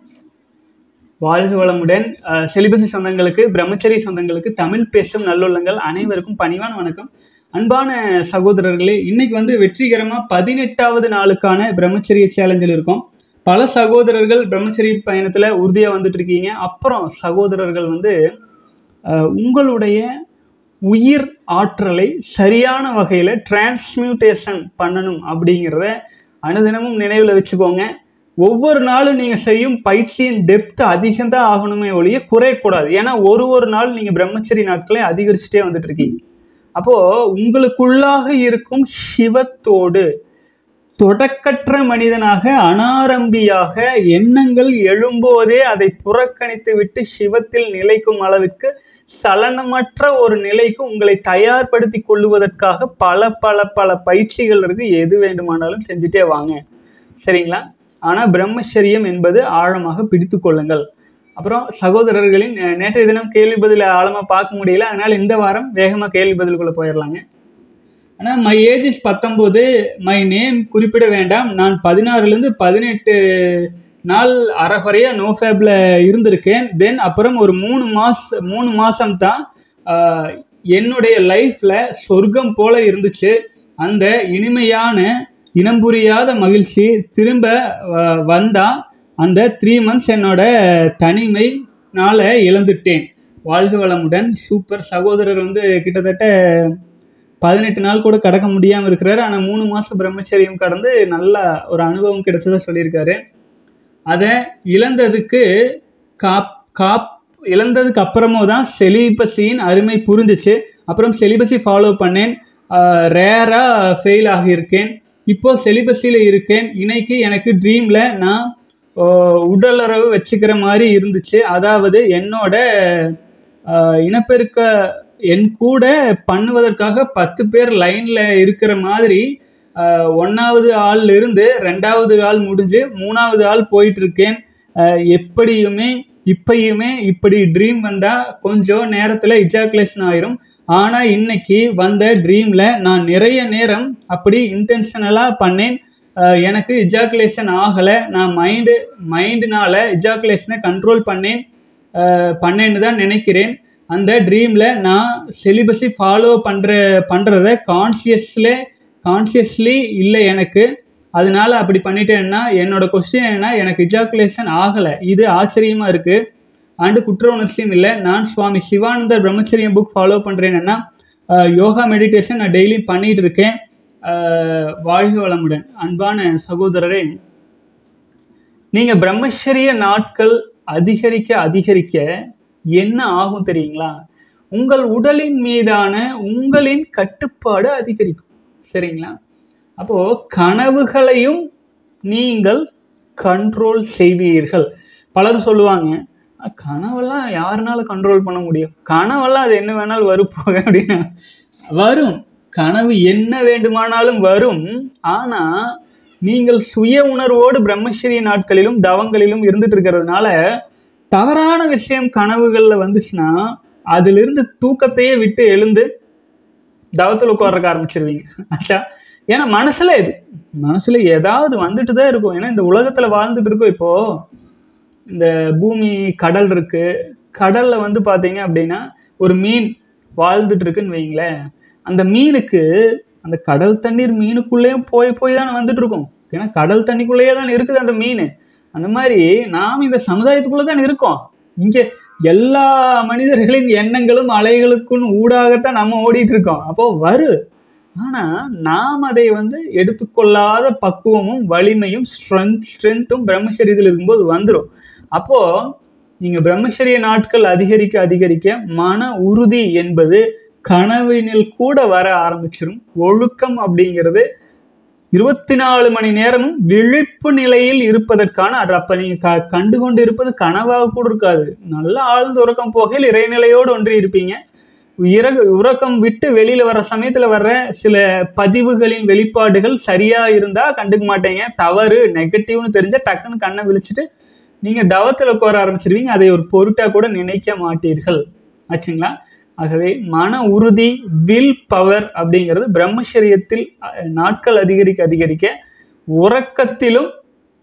வாழ்க வளமுடன் செலிபசி சொந்தங்களுக்கு பிரம்மச்சரி சொந்தங்களுக்கு தமிழ் பேசும் நல்லுள்ளங்கள் அனைவருக்கும் பணிவான வணக்கம் அன்பான சகோதரர்களே இன்னைக்கு வந்து வெற்றிகரமாக பதினெட்டாவது நாளுக்கான பிரம்மச்சரிய சேலஞ்சில் இருக்கோம் பல சகோதரர்கள் பிரம்மச்சரிய பயணத்தில் உறுதியாக வந்துட்டு இருக்கீங்க அப்புறம் சகோதரர்கள் வந்து அஹ், உங்களுடைய உயிர் ஆற்றலை சரியான வகையில் டிரான்ஸ்மியூட்டேஷன் பண்ணணும் அப்படிங்கிறத அனுதினமும் நினைவில் வச்சுக்கோங்க ஒவ்வொரு நாளும் நீங்கள் செய்யும் பயிற்சியின் டெப்த் அதிகம் தான் ஆகணுமே ஒழிய குறையக்கூடாது ஏன்னா ஒரு ஒரு நாள் நீங்கள் பிரம்மச்சரி நாட்களை அதிகரிச்சுட்டே வந்துட்டு இருக்கீங்க அப்போது உங்களுக்குள்ளாக இருக்கும் சிவத்தோடு தொடக்கற்ற மனிதனாக அனாரம்பியாக எண்ணங்கள் எழும்போதே அதை புறக்கணித்து விட்டு சிவத்தில் நிலைக்கும் அளவிற்கு சலனமற்ற ஒரு நிலைக்கு உங்களை தயார்படுத்தி கொள்ளுவதற்காக பல பல பல பயிற்சிகள் இருக்கு எது வேண்டுமானாலும் செஞ்சுட்டே வாங்க சரிங்களா ஆனால் பிரம்மச்சரியம் என்பது ஆழமாக பிடித்து கொள்ளுங்கள் அப்புறம் சகோதரர்களின் அஹ், நேற்றைய தினம் கேள்வி பதில் ஆழமாக பார்க்க முடியல அதனால் இந்த வாரம் வேகமாக கேள்வி பதிலுக்குள்ளே போயிடலாங்க ஆனால் மை ஏஜ் இஸ் பத்தொம்போது மை நேம் குறிப்பிட வேண்டாம் நான் பதினாறுலேருந்து பதினெட்டு நாள் அறகுறையாக நோ ஃபேப்பில் இருந்திருக்கேன் தென் அப்புறம் ஒரு மூணு மாஸ் மூணு மாதம் தான் ஆஹ், என்னுடைய லைஃப்பில் சொர்க்கம் போல இருந்துச்சு அந்த இனிமையான இனம் புரியாத மகிழ்ச்சி திரும்ப ஆஹ், வந்தா அந்த த்ரீ மந்த்ஸ் என்னோட தனிமைனால இழந்துட்டேன் வாழ்க வளமுடன் சூப்பர் சகோதரர் வந்து கிட்டத்தட்ட பதினெட்டு நாள் கூட கடக்க முடியாமல் இருக்கிறாரு ஆனால் மூணு மாதம் பிரம்மச்சரியம் கடந்து நல்ல ஒரு அனுபவம் கிடைச்சதா சொல்லியிருக்காரு அதை இழந்ததுக்கு காப் காப் இழந்ததுக்கு அப்புறமோ தான் செலிபஸியின் அருமை புரிஞ்சிச்சு அப்புறம் செலிபஸி ஃபாலோ பண்ணேன் ரேராக ஃபெயில் ஆகியிருக்கேன் இப்போ செலிபஸியில் இருக்கேன் இன்னைக்கு எனக்கு ட்ரீமில் நான் ஆஹ், உடலுறவு வச்சுக்கிற மாதிரி இருந்துச்சு அதாவது என்னோட ஆஹ், இனப்பெருக்க என் கூட பண்ணுவதற்காக பத்து பேர் லைனில் இருக்கிற மாதிரி ஆஹ், ஒண்ணாவது ஆள்ல இருந்து ரெண்டாவது ஆள் முடிஞ்சு மூணாவது ஆள் போயிட்டு இருக்கேன் ஆஹ், எப்படியுமே இப்பயுமே இப்படி ட்ரீம் வந்தால் கொஞ்சம் நேரத்தில் இஜாக்குலேஷன் ஆயிரும் ஆனால் இன்னைக்கு வந்த ட்ரீமில் நான் நிறைய நேரம் அப்படி இன்டென்ஷனலாக பண்ணேன் ஆஹ், எனக்கு இஜாக்குலேஷன் ஆகலை நான் மைண்டு மைண்டுனால இஜாக்குலேஷனை கண்ட்ரோல் பண்ணேன் ஆஹ், பண்ணேன்னு தான் நினைக்கிறேன் அந்த ட்ரீமில் நான் செலிபஸி ஃபாலோ பண்ணுற பண்ணுறத கான்சியஸ்ல கான்சியஸ்லி இல்லை எனக்கு அதனால அப்படி பண்ணிட்டேன்னா என்னோட கொஸ்டின் என்ன எனக்கு இஜாக்குலேஷன் ஆகலை இது ஆச்சரியமாக இருக்குது அண்டு குற்ற உணர்ச்சியும் இல்லை நான் சுவாமி சிவானந்தர் பிரம்மச்சரியம் புக் ஃபாலோ பண்ணுறேன்னா யோகா மெடிடேஷன் நான் டெய்லி பண்ணிட்டு இருக்கேன் ஆஹ் வாழ்க வளமுடன் அன்பான சகோதரரே நீங்கள் பிரம்மச்சரிய நாட்கள் அதிகரிக்க அதிகரிக்க என்ன ஆகும் தெரியுங்களா உங்கள் உடலின் மீதான உங்களின் கட்டுப்பாடு அதிகரிக்கும் சரிங்களா அப்போ கனவுகளையும் நீங்கள் கண்ட்ரோல் செய்வீர்கள் பலர் சொல்லுவாங்க "அஹ், கனவெல்லாம் யாருனால கண்ட்ரோல் பண்ண முடியும் கனவெல்லாம் அது என்ன வேணாலும் வரும் போக அப்படின்னா வரும் கனவு என்ன வேண்டுமானாலும் வரும் ஆனா நீங்கள் சுய உணர்வோடு பிரம்மச்சரிய நாட்களிலும் தவங்களிலும் இருந்துட்டு இருக்கிறதுனால தவறான விஷயம் கனவுகள்ல வந்துச்சுன்னா அதிலிருந்து தூக்கத்தையே விட்டு எழுந்து தவத்தில் உட்கார்றக்க ஆரம்பிச்சிருவீங்க ஆச்சா ஏன்னா மனசுல இது மனசுல ஏதாவது வந்துட்டு தான் இருக்கும் ஏன்னா இந்த உலகத்துல வாழ்ந்துட்டு இருக்கோம் இப்போ இந்த பூமி கடல் இருக்கு கடல்ல வந்து பாத்தீங்க அப்படின்னா ஒரு மீன் வாழ்ந்துட்டு இருக்குன்னு வைங்களேன் அந்த மீனுக்கு அந்த கடல் தண்ணீர் மீனுக்குள்ளேயும் போய் போய் தானே வந்துட்டு இருக்கும் ஏன்னா கடல் தண்ணிக்குள்ளேயே தான் இருக்குது அந்த மீன் அந்த மாதிரி நாம் இந்த சமுதாயத்துக்குள்ள தான் இருக்கோம் இங்கே எல்லா மனிதர்களின் எண்ணங்களும் அலைகளுக்கும் ஊடாகத்தான் நம்ம ஓடிட்டு இருக்கோம் அப்போ வரு ஆனா நாம் அதை வந்து எடுத்துக்கொள்ளாத பக்குவமும் வலிமையும் ஸ்ட்ரென்த் ஸ்ட்ரென்த்தும் பிரம்மச்சரியத்தில் இருக்கும்போது வந்துடும் அப்போ நீங்க பிரம்மச்சரிய நாட்கள் அதிகரிக்க அதிகரிக்க மன உறுதி என்பது கனவினில் கூட வர ஆரம்பிச்சிடும் ஒழுக்கம் அப்படிங்கிறது இருபத்தி நாலு மணி நேரமும் விழிப்பு நிலையில் இருப்பதற்கான அது அப்ப நீங்க க கண்டு கொண்டு இருப்பது கனவாக கூட இருக்காது நல்லா ஆழ்ந்த உறக்கம் போகையில் இறைநிலையோடு ஒன்றி இருப்பீங்க இறகு உறக்கம் விட்டு வெளியில வர சமயத்துல வர்ற சில பதிவுகளின் வெளிப்பாடுகள் சரியா இருந்தா கண்டுக்க மாட்டீங்க தவறு நெகட்டிவ்னு தெரிஞ்சா டக்குன்னு கண்ணை விழிச்சிட்டு நீங்க தவத்துல உட்கார ஆரம்பிச்சிருவீங்க அதை ஒரு பொருட்டா கூட நினைக்க மாட்டீர்கள் ஆச்சுங்களா ஆகவே மன உறுதி வில் பவர் அப்படிங்கிறது பிரம்மச்சரியத்தில் அஹ், நாட்கள் அதிகரிக்க அதிகரிக்க உறக்கத்திலும்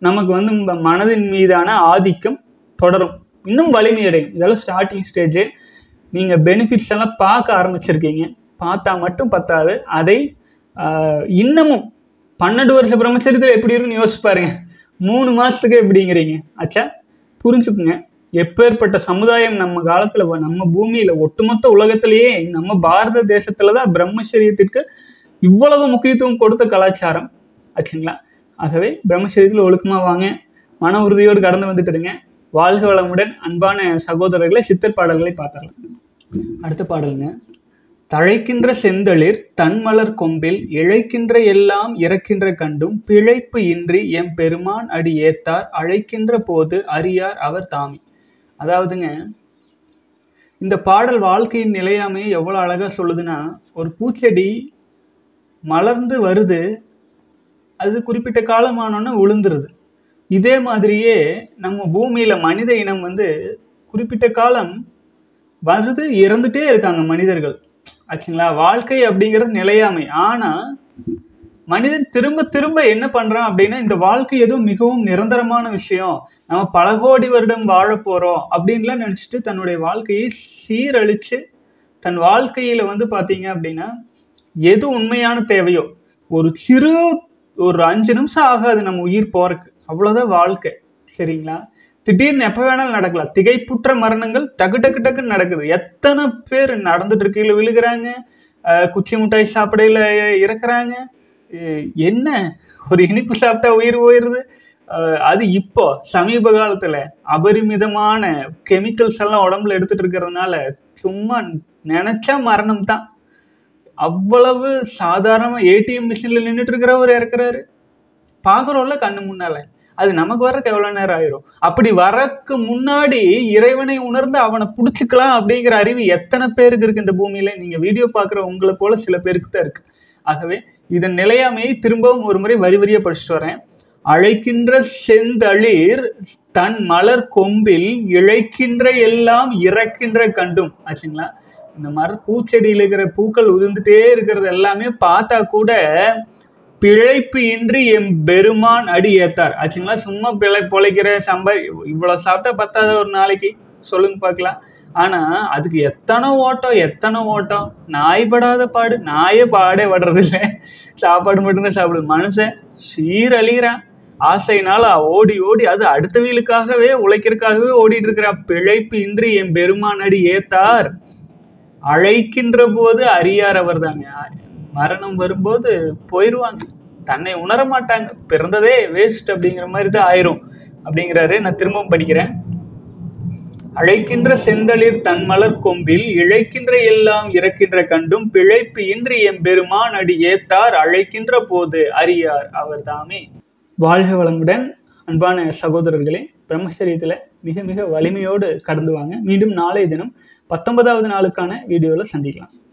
நமக்கு வந்து ம- மனதின் மீதான ஆதிக்கம் தொடரும் இன்னும் வலிமையடையும் இதெல்லாம் ஸ்டார்டிங் ஸ்டேஜ் நீங்கள் பெனிஃபிட்ஸ் எல்லாம் பார்க்க ஆரம்பிச்சிருக்கீங்க பார்த்தா மட்டும் பத்தாது அதை ஆஹ், இன்னமும் பன்னெண்டு வருஷ பிரம்மச்சரியத்தில் எப்படி இருக்குன்னு யோசிச்சு பாருங்க மூணு மாதத்துக்கு எப்படிங்கிறீங்க ஆச்சா புரிஞ்சுக்குங்க எப்பேற்பட்ட சமுதாயம் நம்ம காலத்தில் நம்ம பூமியில் ஒட்டுமொத்த உலகத்திலேயே நம்ம பாரத தேசத்தில் தான் பிரம்மச்சரியத்திற்கு இவ்வளவு முக்கியத்துவம் கொடுத்த கலாச்சாரம் ஆச்சுங்களா ஆகவே பிரம்மச்சரியத்தில் ஒழுக்கமாக வாங்க மன உறுதியோடு கடந்து வந்துட்டு இருங்க வாழ்க வளமுடன் அன்பான சகோதரர்களை சித்தர் பாடல்களை பார்த்துடலாம் அடுத்த பாடலுங்க தழைக்கின்ற செந்தளிர் தன்மலர் கொம்பில் இழைக்கின்ற எல்லாம் இறக்கின்ற கண்டும் பிழைப்பு இன்றி எம் பெருமான் அடி ஏத்தார் அழைக்கின்ற போது அறியார் அவர் தாமி அதாவதுங்க இந்த பாடல் வாழ்க்கையின் நிலையாமையை எவ்வளோ அழகாக சொல்லுதுன்னா ஒரு பூச்செடி மலர்ந்து வருது அது குறிப்பிட்ட காலமானோன்னு உளுந்துருது இதே மாதிரியே நம்ம பூமியில் மனித இனம் வந்து குறிப்பிட்ட காலம் வருது இறந்துட்டே இருக்காங்க மனிதர்கள் ஆச்சுங்களா வாழ்க்கை அப்படிங்கிறது நிலையாமை ஆனால் மனிதன் திரும்ப திரும்ப என்ன பண்றான் அப்படின்னா இந்த வாழ்க்கை ஏதோ மிகவும் நிரந்தரமான விஷயம் நம்ம பல கோடி வருடம் வாழ போறோம் அப்படின்லாம் நினைச்சிட்டு தன்னுடைய வாழ்க்கையை சீரழிச்சு தன் வாழ்க்கையில வந்து பாத்தீங்க அப்படின்னா எது உண்மையான தேவையோ ஒரு சிறு ஒரு அஞ்சு நிமிஷம் ஆகாது நம்ம உயிர் போறக்கு அவ்வளவுதான் வாழ்க்கை சரிங்களா திடீர்னு எப்போ வேணாலும் நடக்கலாம் திகைப்புற்ற மரணங்கள் டக்கு டக்கு டக்குன்னு நடக்குது எத்தனை பேர் நடந்துட்டு இருக்கையில் விழுகிறாங்க அஹ் குச்சி மிட்டாய் சாப்பிடையில இறக்குறாங்க அஹ் என்ன ஒரு இனிப்பு சாப்பிட்டா உயிர் போயிடுது அஹ் அது இப்போ சமீப காலத்துல அபரிமிதமான கெமிக்கல்ஸ் எல்லாம் உடம்புல எடுத்துட்டு இருக்கிறதுனால சும்மா நினைச்சா மரணம் தான் அவ்வளவு சாதாரண ஏடிஎம் மிஷின்ல நின்றுட்டு இருக்கிறவர் இறக்குறாரு பார்க்குறோம்ல கண்ணு முன்னால அது நமக்கு வர்றதுக்கு எவ்வளோ நேரம் ஆயிரும் அப்படி வரக்கு முன்னாடி இறைவனை உணர்ந்து அவனை பிடிச்சிக்கலாம் அப்படிங்கிற அறிவு எத்தனை பேருக்கு இருக்கு இந்த பூமியில நீங்க வீடியோ பார்க்குற உங்களை போல சில பேருக்கு தான் இருக்கு ஆகவே இதன் நிலையாமையை திரும்பவும் ஒரு முறை வரி வரியா படிச்சுட்டு வரேன் அழைக்கின்ற செந்தளிர் தன் மலர் கொம்பில் இழைக்கின்ற எல்லாம் இறக்கின்ற கண்டும் ஆச்சுங்களா இந்த மர பூச்செடியில் இருக்கிற பூக்கள் உதிர்ந்துட்டே இருக்கிறது எல்லாமே பார்த்தா கூட பிழைப்பு இன்றி எம் பெருமான் அடி ஏத்தார் ஆச்சுங்களா சும்மா பிழை பொழைக்கிற சம்பாரி இவ்வளோ சாப்பிட்டா பத்தாத ஒரு நாளைக்கு சொல்லுங்க பார்க்கலாம் ஆனா அதுக்கு எத்தனை ஓட்டம் எத்தனை ஓட்டம் நாய் படாத பாடு நாயே பாடே படுறது இல்லை சாப்பாடு மட்டும்தான் சாப்பிடுது மனுஷன் சீரழிகிறான் ஆசைனால ஓடி ஓடி அது அடுத்த வீலுக்காகவே உழைக்கிறதுக்காகவே ஓடிட்டு இருக்கிறா பிழைப்பு இன்றி என் பெருமானடி ஏத்தார் அழைக்கின்ற போது அறியார் அவர் தாங்க மரணம் வரும்போது போயிடுவாங்க தன்னை உணர மாட்டாங்க பிறந்ததே வேஸ்ட் அப்படிங்கிற மாதிரி தான் ஆயிரும் அப்படிங்கிறாரு நான் திரும்பவும் படிக்கிறேன் அழைக்கின்ற செந்தளிர் தன்மலர் கொம்பில் இழைக்கின்ற எல்லாம் இறக்கின்ற கண்டும் பிழைப்பு இன்றி எம்பெருமான் அடி ஏத்தார் அழைக்கின்ற போது அறியார் அவர் தாமே வாழ்க வளமுடன் அன்பான சகோதரர்களே பிரம்மச்சரியத்தில் மிக மிக வலிமையோடு கடந்து வாங்க மீண்டும் நாளைய தினம் பத்தொன்பதாவது நாளுக்கான வீடியோவில் சந்திக்கலாம்